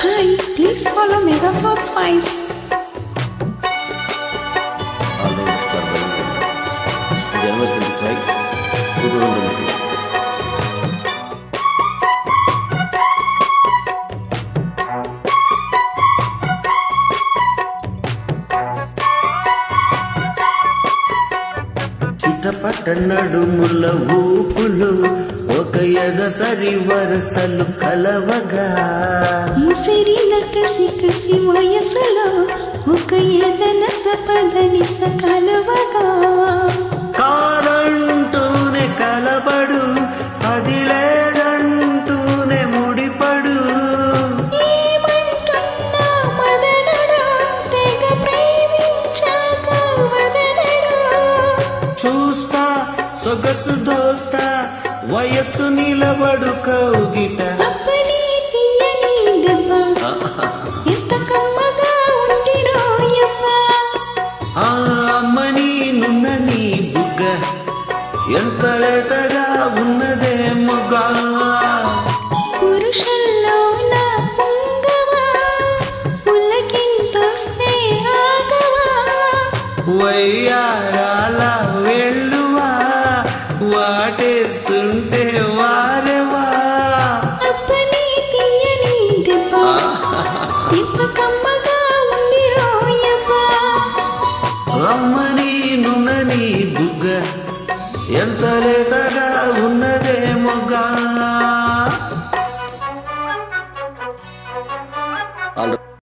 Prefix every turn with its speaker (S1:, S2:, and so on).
S1: Hi, please follow Mega Thought Spice.
S2: Already star బయలుదేరింది జనవరి twenty five two thousand twenty two చుట్టపట్ట నడుముల ఊపులు ఒక ఎదసరి వరసలు కలవగా
S1: ముసిరిన కసి కసి వయసులో ఒక ఎదన సపదని సకలవగా
S2: కాదంటూనే కలబడు అది లేదంటూనే ముడిపడు
S1: ఏమంటున్నా మదనుడా తెగ ప్రేమించాక వదలడా
S2: చూస్తా సొగసు దోస్తా వయస్సు నిలబడు కౌగిట
S1: అప్పని తీయని దెబ్బ ఎంత కమ్మగా ఉంది రోయమ్మ
S2: ఆ అమ్మని నున్న నీ బుగ్గ ఎంత లేతగా ఉన్నదే మొగ్గ
S1: పురుషుల్లో నా పొంగవా పులకింతొస్తే ఆగవా
S2: వయ్యారాల వెళ్ళువా వాటేస్తుంటే వారెవా
S1: అప్పని తీయని దెబ్బ ఎంత కమ్మగా ఉంది రోయమ్మ
S2: అమ్మ